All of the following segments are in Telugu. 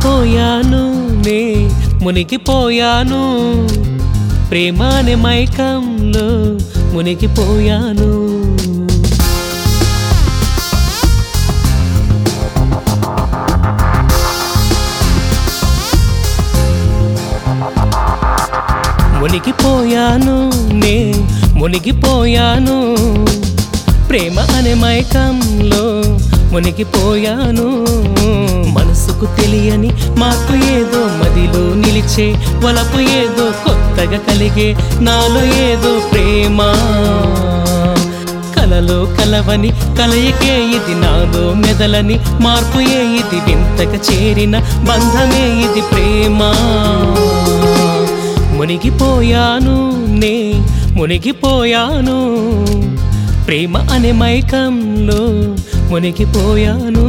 మునిగిపోయాను నే మునిగిపోయాను ప్రేమానే మైకంలో మునిగిపోయాను మునిగిపోయాను నే మునిగిపోయాను ప్రేమ అనే మైకంలో మునిగిపోయాను మనసుకు తెలియని మాకు ఏదో మదిలో నిలిచే వలపు ఏదో కొత్తగా కలిగే నాలో ఏదో ప్రేమ కలలో కలవని కలయికే ఇది నాలో మెదలని మార్పు ఏ ఇది వింతగా చేరిన బంధమే ఇది ప్రేమ మునిగిపోయాను నే మునిగిపోయాను ప్రేమ అనే మైకంలో మునిగిపోయాను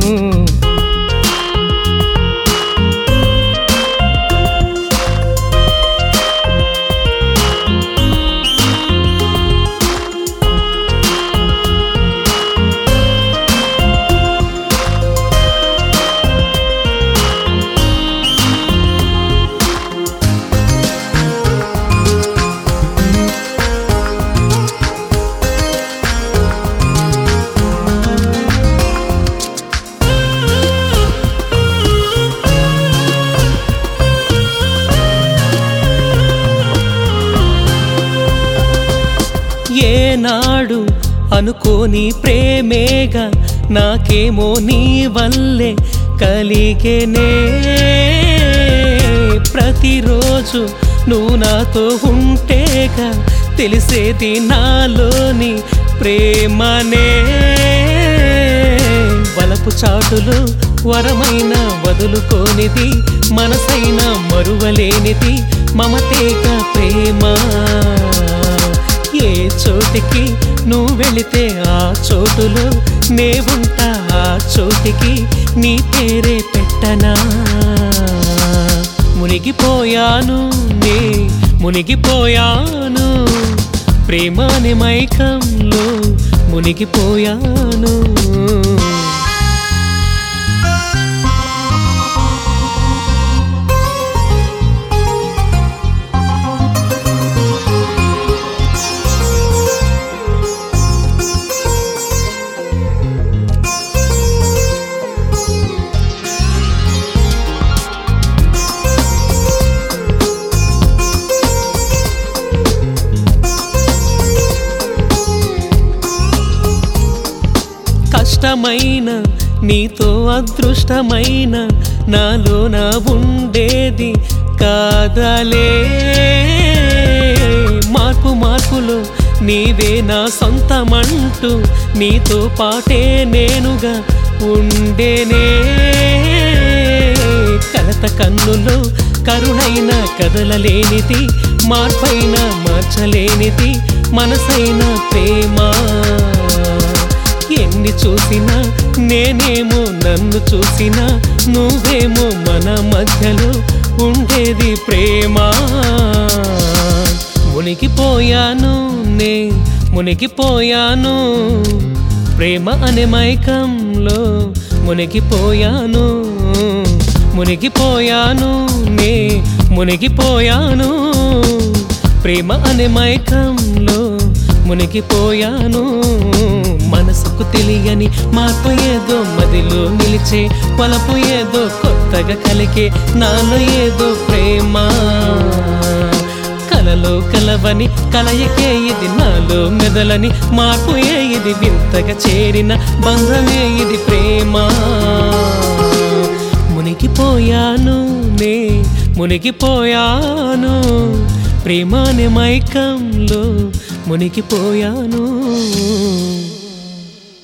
ఏనాడు అనుకోని ప్రేమేగా నాకేమో నీ వల్లే కలిగేనే ప్రతిరోజు నువ్వు నాతో ఉంటేగా తెలిసేది నాలోని ప్రేమనే వలపు చాటులు వరమైన వదులుకోనిది మనసైన మరువలేనిది మమతేగా ప్రేమ ఏ చోటికి నువ్వు వెళితే ఆ చోటులో నే ఉంటా ఆ చోటికి నీ పేరే పెట్టనా మునిగిపోయాను నే మునిగిపోయాను ప్రేమాని మైకంలో మునిగిపోయాను కష్టమైన నీతో అదృష్టమైన నాలో నా ఉండేది కాదలే మార్పు మార్పులో నీవే నా సొంతమంటూ నీతో పాటే నేనుగా ఉండేనే కలత కన్నులో కరుణైన కదలలేనిది మార్పైన మార్చలేనిది మనసైన ప్రేమ ఎన్ని చూసినా నేనేమో నన్ను చూసినా నువ్వేమో మన మధ్యలో ఉండేది ప్రేమ మునిగిపోయాను నే మునిగిపోయాను ప్రేమ అనే మైకంలో మునిగిపోయాను మునిగిపోయాను నే మునిగిపోయాను ప్రేమ అనే మైకంలో మునిగిపోయాను మనసుకు తెలియని మార్పు ఏదో మదిలో నిలిచే పలపు ఏదో కొత్తగా కలిగే నాలో ఏదో ప్రేమ కలలో కలవని కలయికే ఇది నాలో మెదలని మార్పు ఏ ఇది వింతగా చేరిన బంధమే ఇది ప్రేమ మునిగిపోయాను నే మునిగిపోయాను ప్రేమాని మైకంలో మునిగిపోయాను